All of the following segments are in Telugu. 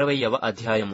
ఇరవయవ అధ్యాయము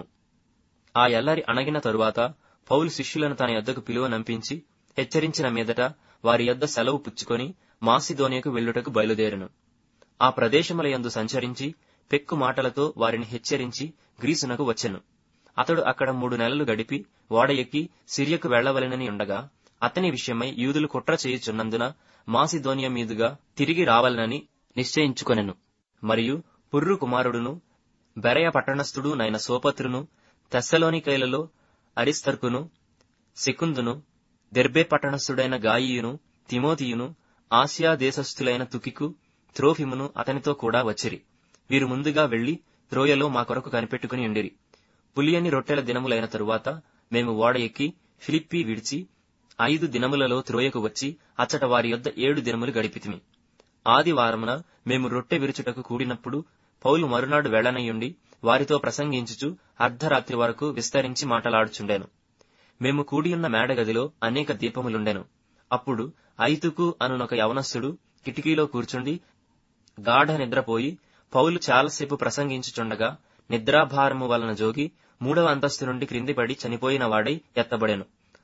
ఆ ఎల్లరి అణగిన తరువాత పౌలు శిష్యులను తన యొద్దకు పిలువనంపించి హెచ్చరించిన మీదట వారి యొద్ద సెలవు పుచ్చుకొని మాసిదోనియకు వెళ్ళుటకు బయలుదేరెను ఆ ప్రదేశముల యందు సంచరించి పెక్కు మాటలతో వారిని హెచ్చరించి గ్రీసునకు వచ్చెను అతడు అక్కడ మూడు నెలలు గడిపి ఓడ ఎక్కి సిరియకు వెళ్లవలెనని ఉండగా అతని విషయమై యూదులు కుట్ర చేయుచున్నందున మాసిదోనియ మీదుగా తిరిగి రావాలనని నిశ్చయించుకొనెను మరియు పుర్రు కుమారుడును బెరయ పట్టణస్థుడు నైన సోపత్రును తెస్సలోనికైలలో అరిస్తర్కును శకుందును దెర్బే పట్టణస్థుడైన గాయియును తిమోతియును ఆసియా దేశస్థులైన తుకికు త్రోఫిమును అతనితో కూడా వచ్చిరి వీరు ముందుగా వెళ్లి త్రోయలో మా కొరకు కనిపెట్టుకుని ఉండిరి పులియని రొట్టెల దినములైన తరువాత మేము ఓడ ఎక్కి ఫిలిప్పి విడిచి ఐదు దినములలో త్రోయకు వచ్చి అచ్చట వారి యొద్ద ఏడు దినములు గడిపితిమి ఆదివారమున మేము రొట్టె విరుచుటకు కూడినప్పుడు పౌలు మరునాడు వెళ్లనయ్యుండి వారితో ప్రసంగించుచు అర్ధరాత్రి వరకు విస్తరించి మాటలాడుచుండెను మేము కూడియున్న మేడగదిలో అనేక దీపములుండెను అప్పుడు ఐతుకు అనునొక యవనస్తుడు కిటికీలో కూర్చుండి గాఢ నిద్రపోయి పౌలు చాలాసేపు ప్రసంగించుచుండగా నిద్రాభారము వలన జోగి మూడవ అంతస్తు నుండి క్రింది పడి చనిపోయిన వాడై ఎత్తబడెను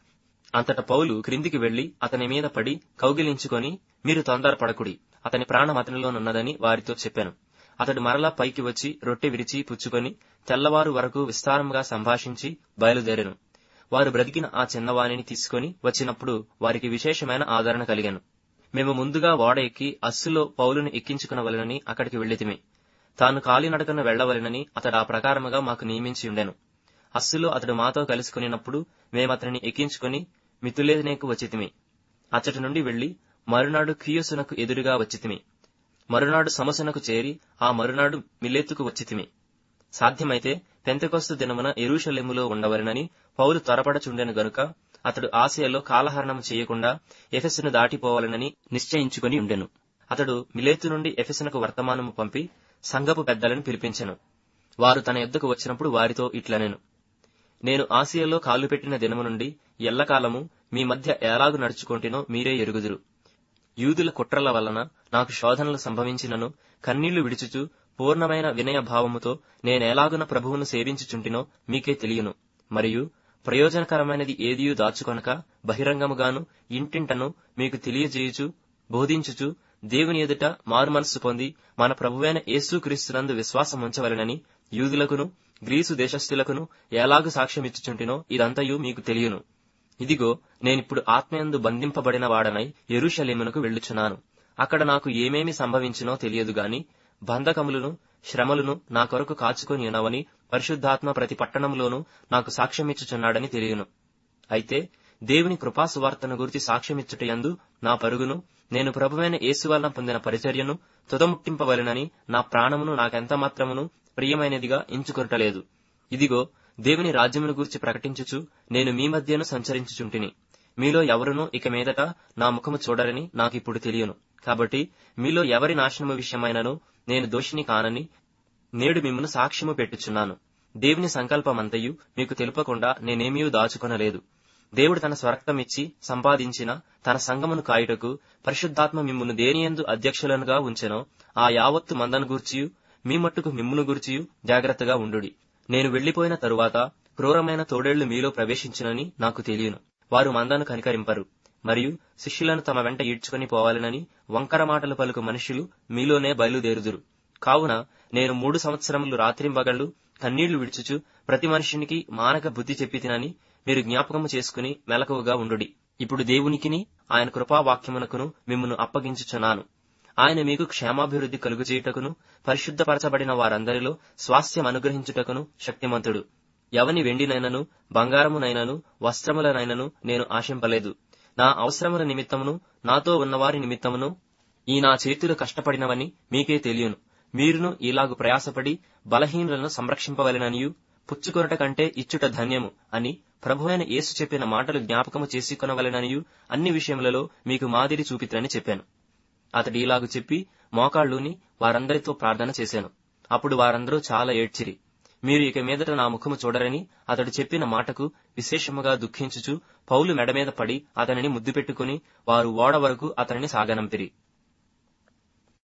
అంతట పౌలు క్రిందికి వెళ్లి అతని మీద పడి కౌగిలించుకొని మీరు తొందరపడకుడి అతని ప్రాణం అతనిలోనున్నదని వారితో చెప్పాను అతడు మరలా పైకి వచ్చి రొట్టె విరిచి పుచ్చుకొని తెల్లవారు వరకు విస్తారముగా సంభాషించి బయలుదేరెను వారు బ్రతికిన ఆ చిన్నవాణిని తీసుకొని వచ్చినప్పుడు వారికి విశేషమైన ఆదరణ కలిగాను మేము ముందుగా ఓడ ఎక్కి అస్సులో పౌలుని ఎక్కించుకునవలెనని అక్కడికి వెళ్లితిమి తాను కాలినడకన వెళ్లవలెనని అతడు ఆ ప్రకారముగా మాకు నియమించి ఉండెను అస్సులో అతడు మాతో కలుసుకునినప్పుడు మేమతనిని ఎక్కించుకుని మితులేనేకు వచ్చితిమి అచ్చటి నుండి వెళ్లి మరునాడు క్రియోసునకు ఎదురుగా వచ్చితిమి మరునాడు సమసునకు చేరి ఆ మరునాడు మిలేతుకు వచ్చితిమి సాధ్యమైతే పెంతకొస్తు దినమున ఎరుషలేములో ఉండవలెనని పౌలు త్వరపడచుండెను గనుక అతడు ఆసియాలో కాలహరణం చేయకుండా ఎఫెసును దాటిపోవాలనని నిశ్చయించుకుని ఉండెను అతడు మిలేతు నుండి ఎఫెసునకు వర్తమానము పంపి సంఘపు పెద్దలను పిలిపించెను వారు తన యొద్దకు వచ్చినప్పుడు వారితో ఇట్లనెను నేను ఆసియాలో కాలు పెట్టిన దినము నుండి ఎల్లకాలము మీ మధ్య ఎలాగు నడుచుకుంటేనో మీరే ఎరుగుదురు యూదుల కుట్రల వలన నాకు శోధనలు సంభవించినను కన్నీళ్లు విడుచుచు పూర్ణమైన వినయ భావముతో నేనేలాగున ప్రభువును సేవించుచుంటినో మీకే తెలియను మరియు ప్రయోజనకరమైనది ఏదియూ దాచుకొనక బహిరంగముగాను ఇంటింటను మీకు తెలియజేయుచు బోధించుచు దేవుని ఎదుట మారుమనస్సు పొంది మన ప్రభువైన యేసుక్రీస్తునందు విశ్వాసం ఉంచవలెనని యూదులకును గ్రీసు దేశస్థులకును ఎలాగు సాక్ష్యమిచ్చుచుంటినో ఇదంతయు మీకు తెలియను ఇదిగో నేనిప్పుడు ఆత్మయందు బంధింపబడిన వాడనై ఎరుషలేమునకు వెళ్ళుచున్నాను అక్కడ నాకు ఏమేమి సంభవించినో తెలియదు గాని బంధకములను శ్రమలను నా కొరకు కాచుకొని ఉన్నవని పరిశుద్ధాత్మ ప్రతి పట్టణంలోనూ నాకు సాక్ష్యమిచ్చుచున్నాడని తెలియను అయితే దేవుని కృపాసువార్తను గురించి సాక్ష్యమిచ్చుటయందు నా పరుగును నేను ప్రభువైన యేసు వలన పొందిన పరిచర్యను తుదముట్టింపవలెనని నా ప్రాణమును నాకెంత మాత్రమును ప్రియమైనదిగా ఎంచుకొనటలేదు ఇదిగో దేవుని రాజ్యమును గూర్చి ప్రకటించుచు నేను మీ మధ్యను సంచరించుచుంటిని మీలో ఎవరునూ ఇక మీదట నా ముఖము చూడరని నాకిప్పుడు తెలియను కాబట్టి మీలో ఎవరి నాశనము విషయమైనను నేను దోషిని కానని నేడు మిమ్మను సాక్ష్యము పెట్టుచున్నాను దేవుని సంకల్పమంతయు మీకు తెలుపకుండా నేనేమీ దాచుకొనలేదు దేవుడు తన స్వరక్తమిచ్చి సంపాదించిన తన సంగమును కాయుటకు పరిశుద్ధాత్మ మిమ్మును దేనియందు అధ్యక్షులనుగా ఉంచెనో ఆ యావత్తు మందను గూర్చియు మీ మట్టుకు మిమ్మును గూర్చియు జాగ్రత్తగా ఉండుడి నేను వెళ్లిపోయిన తరువాత క్రూరమైన తోడేళ్లు మీలో ప్రవేశించునని నాకు తెలియను వారు మందను కనికరింపరు మరియు శిష్యులను తమ వెంట ఈడ్చుకుని పోవాలనని వంకర మాటలు పలుకు మనుషులు మీలోనే బయలుదేరుదురు కావున నేను మూడు సంవత్సరములు రాత్రింబగళ్లు కన్నీళ్లు విడుచుచు ప్రతి మనుషునికి మానక బుద్ధి చెప్పి తినని మీరు జ్ఞాపకము చేసుకుని మెలకువగా ఉండుడి ఇప్పుడు దేవునికిని ఆయన కృపావాక్యమునకును మిమ్మను అప్పగించుచున్నాను ఆయన మీకు క్షేమాభివృద్ధి కలుగు చేయుటకును పరిశుద్ధపరచబడిన వారందరిలో స్వాస్థ్యం అనుగ్రహించుటకును శక్తిమంతుడు ఎవని వెండినైనను బంగారమునైనను వస్త్రములనైనను నేను ఆశింపలేదు నా అవసరముల నిమిత్తమును నాతో ఉన్నవారి నిమిత్తమును ఈ నా చేతులు కష్టపడినవని మీకే తెలియను మీరును ఇలాగు ప్రయాసపడి బలహీనులను సంరక్షింపవలెననియు పుచ్చుకొనట కంటే ఇచ్చుట ధన్యము అని ప్రభువైన యేసు చెప్పిన మాటలు జ్ఞాపకము చేసుకొనవలెననియు అన్ని విషయములలో మీకు మాదిరి చూపితని చెప్పాను అతడు ఇలాగు చెప్పి మోకాళ్ళుని వారందరితో ప్రార్థన చేశాను అప్పుడు వారందరూ చాలా ఏడ్చిరి మీరు ఇక మీదట నా ముఖము చూడరని అతడు చెప్పిన మాటకు విశేషముగా దుఃఖించుచు పౌలు మెడ మీద పడి అతనిని ముద్దు పెట్టుకుని వారు ఓడ వరకు అతనిని సాగనంపిరి